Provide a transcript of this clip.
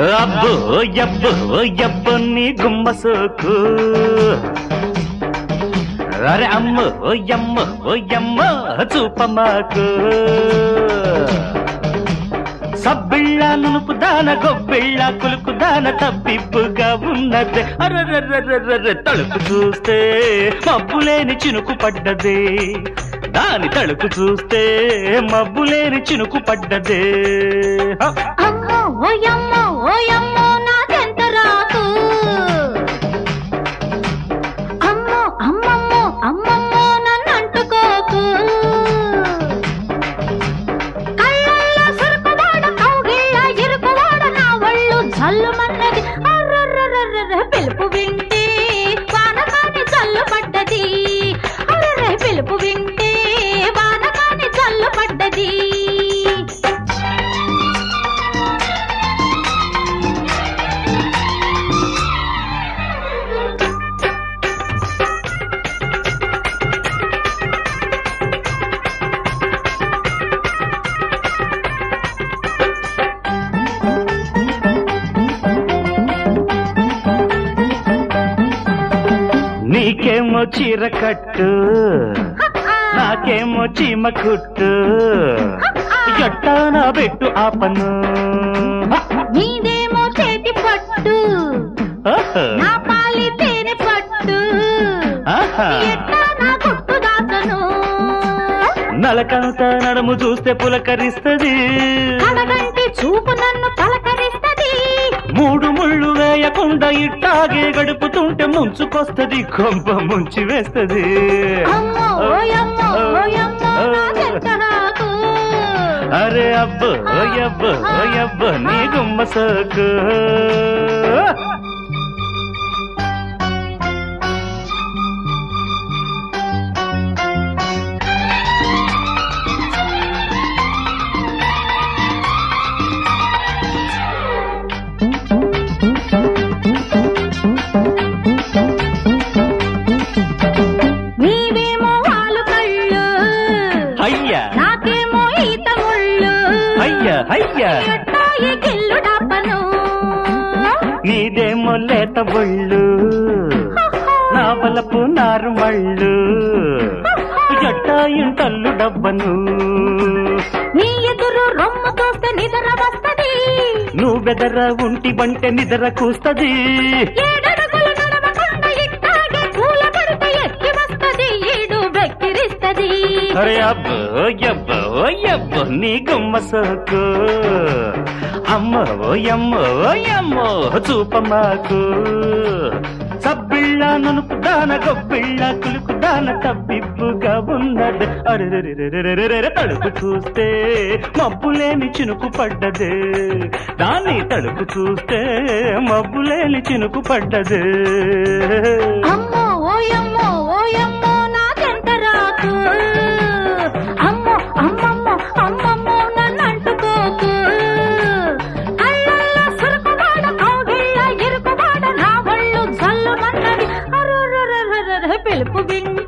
అబ్బో ఎబ్బో ఎబ్బో నీ గుమ్మ సోకు అరే అమ్మ ఓ యమ్మ ఓ యమ్మ చూపమాకు సబ్బిళ్ళ నునుపు దాన గొబ్బిళ్ళ కులుకు దాన తప్పిప్పుగా ఉన్నది అర్రర్రర్రర్రర్ర తలుపు చూస్తే మబ్బులేని చినుకు పడ్డదే దాని తలుపు చూస్తే మబ్బులేని చినుకు పడ్డదే హ! అమ్మో ఓయమ్మో ఓయమ్మో నాకెంత రాకు అమ్మో అమ్మమ్మో అమ్మమ్మో నన్ను అంటుకోకు కళ్ళల్లో సురుకువాడ కౌగిళ్ళ ఇరుకువాడ నా ఒళ్ళు జల్లుమన్నది అర్రర్రర్రర్ర పిలుపు వింటే వానకాని జల్లు పడ్డది అర్రర్ర పిలుపు వింటే వానకాని జల్లు పడ్డది నీకేమో చీర కట్టు నాకేమో చీమ కుట్టు ఎట్టానా పెట్టు ఆ పన్ను నీదేమో చేతి పట్టు ఆహా. నా పాలి తేనె పట్టు ఆహా. ఎట్టా నా గుట్టు దాతను నలకంత నడుము చూస్తే పులకరిస్తది కడగంటి చూపు నన్ను పలకరిస్తది మూడు ముళ్ళు వేయకుండా ఇట్టాగే గడుపుతుంటే ముంచుకొస్తది కొంప ముంచి వేస్తది అమ్మో ఓయమ్మో ఓయమ్మో నాకెంత రాకు అరే అబ్బో ఓయబ్బో ఓయబ్బో నీ గుమ్మ సోకు నీవేమో వాలు కళ్ళు అయ్యా నాకేమో ఈత ముళ్ళు అయ్యా అయ్యా ఎట్టా ఈ గిల్లు డబ్బను నీదేమో లేత ఒళ్ళు నా బలపు నారు మళ్ళు జట్టా ఇంటల్లు డబ్బను నీ ఎదురు రొమ్ము చూస్తే నిద్ర వస్తది నువ్వెదర ఉంటి బంటే నిద్ర కూస్తది ఏడడుగులు నడవకుండా ఇట్టాగే పూల పడితే ఎక్కి వస్తది ఈడు వెక్కిరిస్తది అరే అబ్బో యబ్బో యబ్బో నీ గుమ్మ సోకు అమ్మ ఓయమ్మో ఓయమ్మో చూపమాకు సబ్బిళ్ళ నునుపు దాన గొబ్బిళ్ళ కులుకు దాన తప్పిప్పుగా ఉన్నది అరెరెరెరెరెరెరెరె తలుపు చూస్తే మబ్బులేని చినుకు పడ్డదే దాన్ని తలుపు చూస్తే మబ్బులేని చినుకు పడ్డదే అమ్మో ఓయమ్మో ఓయమ్మో నాకెంత రాకు అమ్మో అమ్మమ్మో అమ్మమ్మో నన్ను అంటుకోకు కళ్ళల్లో సురుకువాడ కౌగిళ్ళ ఇరుకువాడ నా ఒళ్ళు జల్లుమన్నది అరురరరరర పిలుపు వింటే